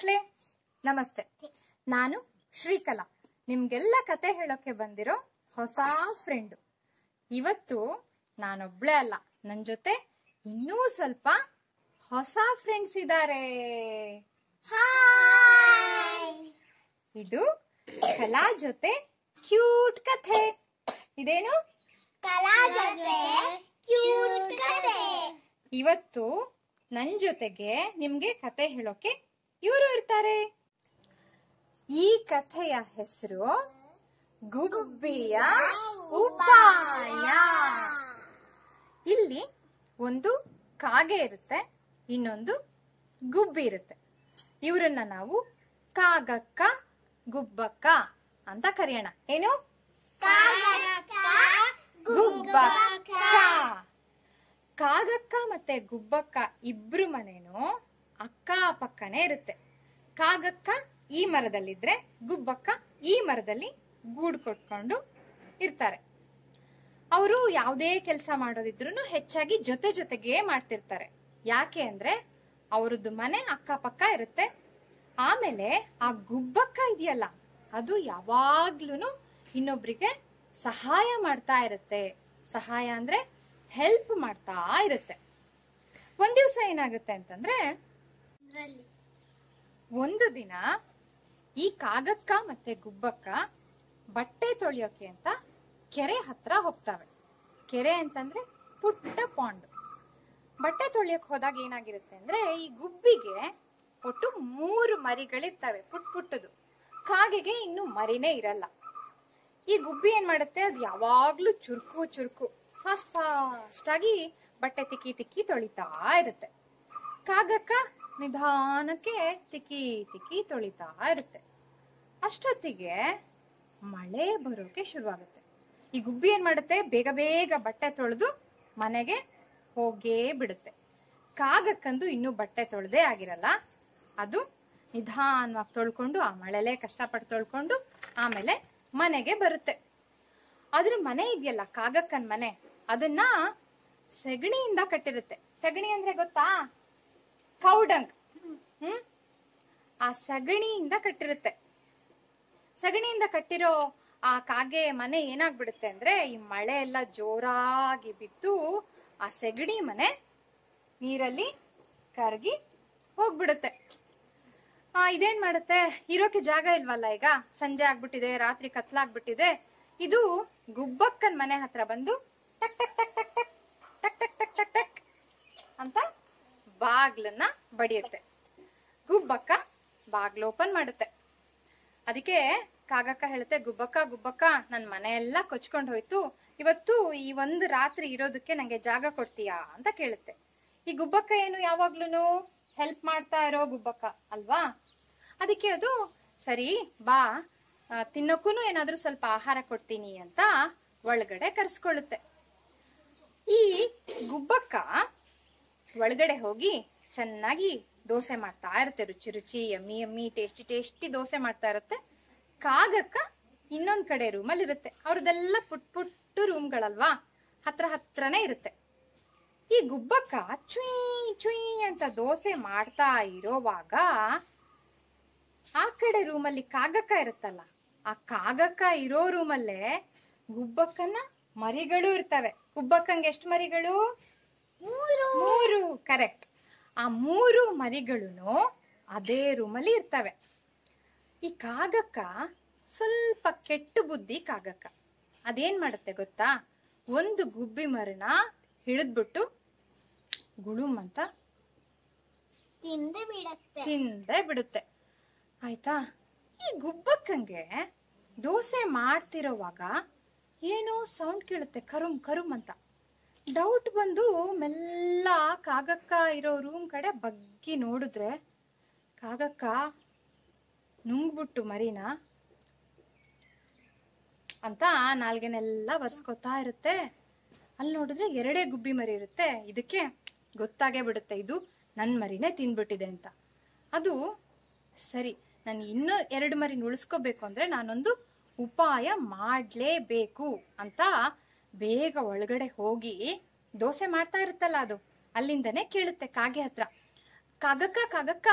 ಮಕ್ಳೇ ನಮಸ್ತೆ ನಾನು ಶ್ರೀಕಲಾ ನಿಮ್ಗೆಲ್ಲ ಕತೆ ಹೇಳೋಕೆ ಬಂದಿರೋ ಹೊಸ ಫ್ರೆಂಡು ಇವತ್ತು ನಾನೊಬ್ಳೆ ಅಲ್ಲ ನನ್ ಜೊತೆ ಇನ್ನೂ ಸ್ವಲ್ಪ ಹೊಸ ಫ್ರೆಂಡ್ಸ್ ಇದ್ದಾರೆ ಇದು ಕಲಾ ಜೊತೆ ಕ್ಯೂಟ್ ಕಥೆ ಇದೇನು ಕಲಾ ಜೊತೆ ಕ್ಯೂಟ್ ಕತೆ ಇವತ್ತು ನನ್ ಜೊತೆಗೆ ನಿಮ್ಗೆ ಕತೆ ಹೇಳೋಕೆ ಇವರು ಇರ್ತಾರೆ ಈ ಕಥೆಯ ಹೆಸರು ಗುಬ್ಬಿಯ ಉಪಾಯ ಇಲ್ಲಿ ಒಂದು ಕಾಗೆ ಇರುತ್ತೆ ಇನ್ನೊಂದು ಗುಬ್ಬಿ ಇರುತ್ತೆ ಇವರನ್ನ ನಾವು ಕಾಗಕ್ಕ ಗುಬ್ಬಕ್ಕ ಅಂತ ಕರೆಯೋಣ ಏನು ಕಾಗಕ್ಕ ಗುಬ್ಬಕ್ಕ ಕಾಗಕ್ಕ ಮತ್ತೆ ಗುಬ್ಬಕ್ಕ ಇಬ್ರು ಮನೇನು ಅಕ್ಕ ಪಕ್ಕನೇ ಇರುತ್ತೆ ಕಾಗಕ್ಕ ಈ ಮರದಲ್ಲಿದ್ರೆ ಗುಬ್ಬಕ್ಕ ಈ ಮರದಲ್ಲಿ ಗೂಡು ಕೊಟ್ಕೊಂಡು ಇರ್ತಾರೆ ಅವರು ಯಾವುದೇ ಕೆಲಸ ಮಾಡೋದಿದ್ರು ಹೆಚ್ಚಾಗಿ ಜೊತೆ ಜೊತೆಗೆ ಮಾಡ್ತಿರ್ತಾರೆ ಯಾಕೆ ಅಂದ್ರೆ ಅವ್ರದ್ದು ಮನೆ ಅಕ್ಕಪಕ್ಕ ಇರುತ್ತೆ ಆಮೇಲೆ ಆ ಗುಬ್ಬಕ್ಕ ಇದೆಯಲ್ಲ ಅದು ಯಾವಾಗ್ಲೂ ಇನ್ನೊಬ್ರಿಗೆ ಸಹಾಯ ಮಾಡ್ತಾ ಇರುತ್ತೆ ಸಹಾಯ ಅಂದ್ರೆ ಹೆಲ್ಪ್ ಮಾಡ್ತಾ ಇರುತ್ತೆ ಒಂದ್ ದಿವ್ಸ ಏನಾಗುತ್ತೆ ಅಂತಂದ್ರೆ ಒಂದು ದಿನ ಈ ಕಾಗಕ್ಕ ಮತ್ತೆ ಗುಬ್ಬಕ್ಕ ಬಟ್ಟೆ ತೊಳೆಯೋಕೆ ಅಂತ ಕೆರೆ ಹತ್ರ ಹೋಗ್ತವೆ ಕೆರೆ ಅಂತಂದ್ರೆ ಪುಟ್ಟ ಪಾಂಡ್ ಬಟ್ಟೆ ತೊಳೆಯಕ್ ಹೋದಾಗ ಏನಾಗಿರುತ್ತೆ ಅಂದ್ರೆ ಈ ಗುಬ್ಬಿಗೆ ಒಟ್ಟು ಮೂರು ಮರಿಗಳಿರ್ತವೆ ಪುಟ್ ಪುಟ್ಟದು ಕಾಗೆಗೆ ಇನ್ನು ಮರಿನೇ ಇರಲ್ಲ ಈ ಗುಬ್ಬಿ ಏನ್ ಮಾಡುತ್ತೆ ಅದು ಯಾವಾಗ್ಲೂ ಚುರುಕು ಚುರುಕು ಫಾಸ್ಟ್ ಫಾಸ್ಟ್ ಆಗಿ ಬಟ್ಟೆ ತಿಕ್ಕಿ ತಿಕ್ಕಿ ತೊಳಿತಾ ಇರುತ್ತೆ ಕಾಗಕ್ಕ ನಿಧಾನಕ್ಕೆ ತಿಕ್ಕಿ ತಿಕ್ಕಿ ತೊಳಿತಾ ಇರುತ್ತೆ ಅಷ್ಟೊತ್ತಿಗೆ ಮಳೆ ಬರೋಕೆ ಶುರುವಾಗುತ್ತೆ ಈ ಗುಬ್ಬಿ ಏನ್ ಮಾಡುತ್ತೆ ಬೇಗ ಬೇಗ ಬಟ್ಟೆ ತೊಳೆದು ಮನೆಗೆ ಹೋಗೇ ಬಿಡುತ್ತೆ ಕಾಗಕ್ಕಂದು ಇನ್ನೂ ಬಟ್ಟೆ ತೊಳೆದೇ ಆಗಿರಲ್ಲ ಅದು ನಿಧಾನವಾಗಿ ತೊಳ್ಕೊಂಡು ಆ ಮಳೆಲೇ ಕಷ್ಟಪಟ್ಟು ತೊಳ್ಕೊಂಡು ಆಮೇಲೆ ಮನೆಗೆ ಬರುತ್ತೆ ಅದ್ರ ಮನೆ ಇದೆಯಲ್ಲ ಕಾಗಕ್ಕನ್ ಮನೆ ಅದನ್ನ ಸೆಗಣಿಯಿಂದ ಕಟ್ಟಿರುತ್ತೆ ಸೆಗಣಿ ಅಂದ್ರೆ ಗೊತ್ತಾ ಕೌಡಂಗ್ ಹ್ಮ್ ಆ ಸಗಣಿಯಿಂದ ಕಟ್ಟಿರುತ್ತೆ ಸಗಣಿಯಿಂದ ಕಟ್ಟಿರೋ ಆ ಕಾಗೆ ಮನೆ ಏನಾಗ್ಬಿಡುತ್ತೆ ಅಂದ್ರೆ ಈ ಮಳೆ ಎಲ್ಲ ಜೋರಾಗಿ ಬಿದ್ದು ಆ ಸೆಗಣಿ ಮನೆ ನೀರಲ್ಲಿ ಕರಗಿ ಹೋಗ್ಬಿಡುತ್ತೆ ಆ ಇದೇನ್ ಮಾಡುತ್ತೆ ಇರೋಕೆ ಜಾಗ ಇಲ್ವಲ್ಲ ಈಗ ಸಂಜೆ ಆಗ್ಬಿಟ್ಟಿದೆ ರಾತ್ರಿ ಕತ್ಲಾಗ್ಬಿಟ್ಟಿದೆ ಇದು ಗುಬ್ಬಕ್ಕನ್ ಮನೆ ಹತ್ರ ಬಂದು ಟಕ್ ಟಕ್ ಟಕ್ ಟಕ್ ಟಕ್ ಟಕ್ ಟಕ್ ಟಕ್ ಟಕ್ ಟಕ್ ಅಂತ ಬಾಗ್ಲನ್ನ ಬಡಿಯುತ್ತೆ ಗುಬ್ಬಕ್ಕ ಬಾಗ್ಲು ಓಪನ್ ಮಾಡುತ್ತೆ ಅದಕ್ಕೆ ಕಾಗಕ್ಕ ಹೇಳುತ್ತೆ ಗುಬ್ಬಕ್ಕ ಗುಬ್ಬಕ್ಕ ನನ್ ಮನೆ ಎಲ್ಲ ಕೊಚ್ಕೊಂಡ್ ಹೋಯ್ತು ಇವತ್ತು ಈ ಒಂದು ರಾತ್ರಿ ಇರೋದಕ್ಕೆ ನಂಗೆ ಜಾಗ ಕೊಡ್ತೀಯಾ ಅಂತ ಕೇಳುತ್ತೆ ಈ ಗುಬ್ಬಕ್ಕ ಏನು ಯಾವಾಗ್ಲೂನು ಹೆಲ್ಪ್ ಮಾಡ್ತಾ ಇರೋ ಗುಬ್ಬಕ್ಕ ಅಲ್ವಾ ಅದಕ್ಕೆ ಅದು ಸರಿ ಬಾ ಆ, ತಿನ್ನೋಕ್ಕೂನು ಏನಾದ್ರೂ ಸ್ವಲ್ಪ ಆಹಾರ ಕೊಡ್ತೀನಿ ಅಂತ ಒಳಗಡೆ ಕರ್ಸ್ಕೊಳ್ಳುತ್ತೆ ಈ ಗುಬ್ಬಕ್ಕ ಒಳಗಡೆ ಹೋಗಿ ಚೆನ್ನಾಗಿ ದೋಸೆ ಮಾಡ್ತಾ ಇರುತ್ತೆ ರುಚಿ ರುಚಿ ಎಮ್ಮಿ ಎಮ್ಮಿ ಟೇಸ್ಟಿ ಟೇಸ್ಟಿ ದೋಸೆ ಮಾಡ್ತಾ ಇರುತ್ತೆ ಕಾಗಕ್ಕ ಇನ್ನೊಂದ್ ಕಡೆ ರೂಮಲ್ಲಿ ಇರುತ್ತೆ ಅವ್ರದೆಲ್ಲ ಪುಟ್ ಪುಟ್ಟು ರೂಮ್ಗಳಲ್ವಾ ಹತ್ರ ಹತ್ರನೇ ಇರುತ್ತೆ ಈ ಗುಬ್ಬಕ್ಕ ಚುಯ್ ಚುಯ್ ಅಂತ ದೋಸೆ ಮಾಡ್ತಾ ಇರೋವಾಗ ಆ ಕಡೆ ರೂಮಲ್ಲಿ ಕಾಗಕ್ಕ ಇರುತ್ತಲ್ಲ ಆ ಕಾಗಕ್ಕ ಇರೋ ರೂಮಲ್ಲೇ ಗುಬ್ಬಕ್ಕನ ಮರಿಗಳು ಇರ್ತವೆ ಗುಬ್ಬಕ್ಕಂಗೆ ಎಷ್ಟು ಮರಿಗಳು ಮೂರು ಮೂರು ಕರೆಕ್ಟ್ ಆ ಮೂರು ಮರಿಗಳು ಅದೇ ರೂಮಲ್ಲಿ ಇರ್ತವೆ ಈ ಕಾಗಕ್ಕ ಸ್ವಲ್ಪ ಕೆಟ್ಟು ಬುದ್ಧಿ ಕಾಗಕ್ಕ ಅದೇನ್ ಮಾಡುತ್ತೆ ಗೊತ್ತಾ ಒಂದು ಗುಬ್ಬಿ ಮರನ ಹಿಡಿದ್ಬಿಟ್ಟು ಗುಳುಮ್ ಅಂತ ತಿಂದು ಬಿಡತ್ತೆ ತಿಂದೇ ಬಿಡುತ್ತೆ ಆಯ್ತಾ ಈ ಗುಬ್ಬಕ್ಕಂಗೆ ದೋಸೆ ಮಾಡ್ತಿರೋವಾಗ ಏನೋ ಸೌಂಡ್ ಕೇಳುತ್ತೆ ಕರುಮ್ ಕರುಮ್ ಅಂತ ಡೌಟ್ ಬಂದು ಮೆಲ್ಲ ಕಾಗಕ್ಕ ಇರೋ ರೂಮ್ ಕಡೆ ಬಗ್ಗಿ ನೋಡಿದ್ರೆ ಕಾಗಕ್ಕ ನುಂಗ್ಬಿಟ್ಟು ಮರಿನ ಅಂತ ನಾಲ್ಗೆನೆಲ್ಲ ಬರ್ಸ್ಕೊತಾ ಇರುತ್ತೆ ಅಲ್ಲಿ ನೋಡಿದ್ರೆ ಎರಡೇ ಗುಬ್ಬಿ ಮರಿ ಇರುತ್ತೆ ಇದಕ್ಕೆ ಗೊತ್ತಾಗೇ ಬಿಡುತ್ತೆ ಇದು ನನ್ ಮರಿನೇ ತಿನ್ಬಿಟ್ಟಿದೆ ಅಂತ ಅದು ಸರಿ ನಾನು ಇನ್ನೂ ಎರಡು ಮರಿ ಉಳಿಸ್ಕೋಬೇಕು ಅಂದ್ರೆ ನಾನೊಂದು ಉಪಾಯ ಮಾಡ್ಲೇಬೇಕು ಅಂತ ಬೇಗ ಒಳಗಡೆ ಹೋಗಿ ದೋಸೆ ಮಾಡ್ತಾ ಇರುತ್ತಲ್ಲ ಅದು ಅಲ್ಲಿಂದನೇ ಕೇಳುತ್ತೆ ಕಾಗೆ ಹತ್ರ ಕಾಗಕ್ಕ ಕಾಗಕ್ಕ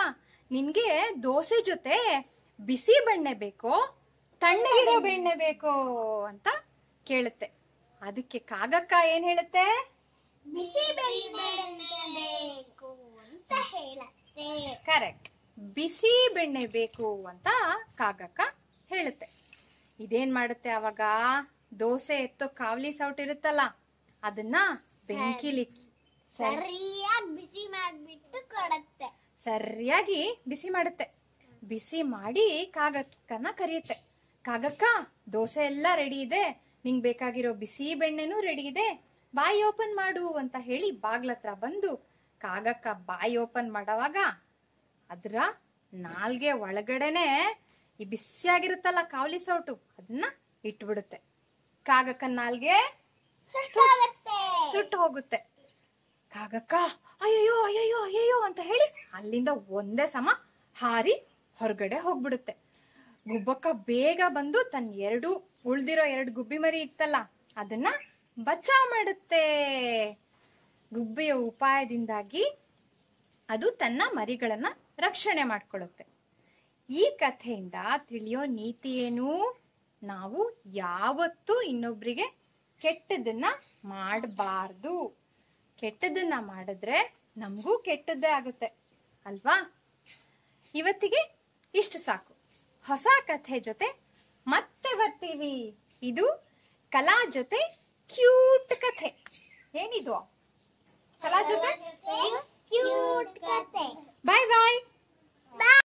ನಿನ್ಗೆ ದೋಸೆ ಜೊತೆ ಬಿಸಿ ಬೆಣ್ಣೆ ಬೇಕೋ ತಣ್ಣಗಿರೋ ಬೆಣ್ಣೆ ಬೇಕೋ ಅಂತ ಕೇಳುತ್ತೆ ಅದಕ್ಕೆ ಕಾಗಕ್ಕ ಏನ್ ಹೇಳುತ್ತೆ ಬಿಸಿ ಬೆಣ್ಣೆ ಬೇಕು ಅಂತ ಹೇಳತ್ತೆ ಕರೆಕ್ಟ್ ಬಿಸಿ ಬೆಣ್ಣೆ ಬೇಕು ಅಂತ ಕಾಗಕ್ಕ ಹೇಳುತ್ತೆ ಇದೇನ್ ಮಾಡುತ್ತೆ ಅವಾಗ ದೋಸೆ ಎತ್ತೋ ಕಾವಲಿ ಸೌಟ್ ಇರುತ್ತಲ್ಲ ಅದನ್ನ ಬೆಂಕಿಲಿ ಸರಿಯಾಗಿ ಬಿಸಿ ಮಾಡ್ಬಿಟ್ಟು ಕೊಡತ್ತೆ ಸರಿಯಾಗಿ ಬಿಸಿ ಮಾಡುತ್ತೆ ಬಿಸಿ ಮಾಡಿ ಕಾಗಕ್ಕನ ಕರೆಯುತ್ತೆ ಕಾಗಕ್ಕ ದೋಸೆ ಎಲ್ಲ ರೆಡಿ ಇದೆ ನಿಂಗ್ ಬೇಕಾಗಿರೋ ಬಿಸಿ ಬೆಣ್ಣೆನೂ ರೆಡಿ ಇದೆ ಬಾಯಿ ಓಪನ್ ಮಾಡು ಅಂತ ಹೇಳಿ ಬಾಗ್ಲತ್ರ ಬಂದು ಕಾಗಕ್ಕ ಬಾಯಿ ಓಪನ್ ಮಾಡೋವಾಗ ಅದ್ರ ನಾಲ್ಗೆ ಒಳಗಡೆನೆ ಈ ಬಿಸಿಯಾಗಿರುತ್ತಲ್ಲ ಕಾವಲಿ ಸೌಟು ಅದನ್ನ ಇಟ್ಬಿಡುತ್ತೆ ಕಾಗಕ್ಕನ ನಾಲ್ಗೆ ಸುಟ್ಟಾಗತ್ತೆ ಸುಟ್ಟು ಹೋಗುತ್ತೆ ಕಾಗಕ್ಕ ಅಯ್ಯಯ್ಯೋ ಅಯ್ಯಯ್ಯೋ ಅಯ್ಯಯ್ಯೋ ಅಂತ ಹೇಳಿ ಅಲ್ಲಿಂದ ಒಂದೇ ಸಮ ಹಾರಿ ಹೊರಗಡೆ ಹೋಗ್ಬಿಡುತ್ತೆ ಗುಬ್ಬಕ್ಕ ಬೇಗ ಬಂದು ತನ್ನ ಎರಡು ಉಳ್ದಿರೋ ಎರಡು ಗುಬ್ಬಿ ಮರಿ ಇತ್ತಲ್ಲ ಅದನ್ನ ಬಚಾವ್ ಮಾಡುತ್ತೆ ಗುಬ್ಬಿಯ ಉಪಾಯದಿಂದಾಗಿ ಅದು ತನ್ನ ಮರಿಗಳನ್ನ ರಕ್ಷಣೆ ಮಾಡ್ಕೊಳ್ಳುತ್ತೆ ಈ ಕಥೆಯಿಂದ ತಿಳಿಯೋ ನೀತಿ ಏನು ನಾವು ಯಾವತ್ತೂ ಇನ್ನೊಬ್ರಿಗೆ ಕೆಟ್ಟದನ್ನ ಮಾಡಬಾರ್ದು ಕೆಟ್ಟದನ್ನ ಮಾಡಿದ್ರೆ ನಮಗೂ ಕೆಟ್ಟದ್ದೇ ಆಗುತ್ತೆ ಅಲ್ವಾ ಇವತ್ತಿಗೆ ಇಷ್ಟು ಸಾಕು ಹೊಸ ಕಥೆ ಜೊತೆ ಮತ್ತೆ ಬರ್ತೀವಿ ಇದು ಕಲಾ ಜೊತೆ ಕ್ಯೂಟ್ ಕಥೆ ಏನಿದು ಕಲಾ ಜೊತೆ ಕ್ಯೂಟ್ ಕತೆ ಬಾಯ್ ಬಾಯ್